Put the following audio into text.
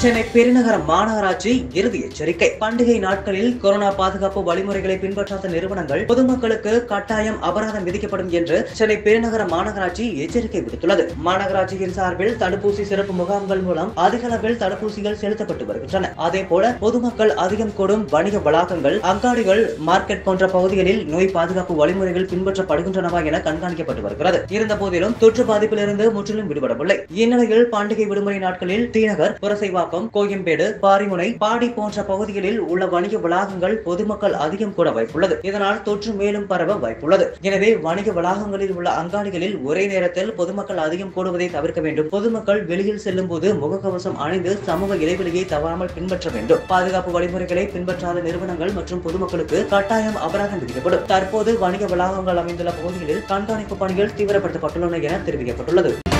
சென்னை பெருநகர மாநகராட்சி இறுதி எச்சரிக்கை பண்டிகை நாட்களில் கொரோனா பாதுகாப்பு வழிமுறைகளை பின்பற்றாத நிறுவனங்கள் பொதுமக்களுக்கு கட்டாயம் அபராதம் விதிக்கப்படும் என்று சென்னை பெருநகர மாநகராட்சி எச்சரிக்கை விடுத்துள்ளது மாநகராட்சியின் சார்பில் தடுப்பூசி சிறப்பு முகாம்கள் மூலம் அதிக அளவில் தடுப்பூசிகள் செலுத்தப்பட்டு வருகின்றன அதே போல பொதுமக்கள் அதிகம் கூடும் வணிக வளாகங்கள் அங்காடிகள் மார்க்கெட் போன்ற பகுதிகளில் நோய் பாதுகாப்பு வழிமுறைகள் பின்பற்றப்படுகின்றனவா என கண்காணிக்கப்பட்டு வருகிறது இருந்த போதிலும் தொற்று பாதிப்பிலிருந்து முற்றிலும் விடுபடவில்லை இந்நிலையில் பண்டிகை விடுமுறை நாட்களில் தீநகர் புரசைவாக்கம் கோயம்பேடு பாரிமுனை பாடி போன்ற பகுதிகளில் உள்ள வணிக வளாகங்கள் பொதுமக்கள் அதிகம் கூட வாய்ப்புள்ளது இதனால் தொற்று மேலும் பரவ வாய்ப்புள்ளது எனவே வணிக வளாகங்களில் உள்ள அங்காடிகளில் ஒரே நேரத்தில் பொதுமக்கள் அதிகம் கூடுவதை தவிர்க்க வேண்டும் பொதுமக்கள் வெளியில் செல்லும் போது முகக்கவசம் அணிந்து சமூக இடைவெளியை தவறாமல் பின்பற்ற வேண்டும் பாதுகாப்பு வழிமுறைகளை பின்பற்றாத நிறுவனங்கள் மற்றும் பொதுமக்களுக்கு கட்டாயம் அபராதம் விதிக்கப்படும் தற்போது வணிக வளாகங்கள் அமைந்துள்ள பகுதிகளில் கண்காணிப்பு பணிகள் தீவிரப்படுத்தப்பட்டுள்ளன என தெரிவிக்கப்பட்டுள்ளது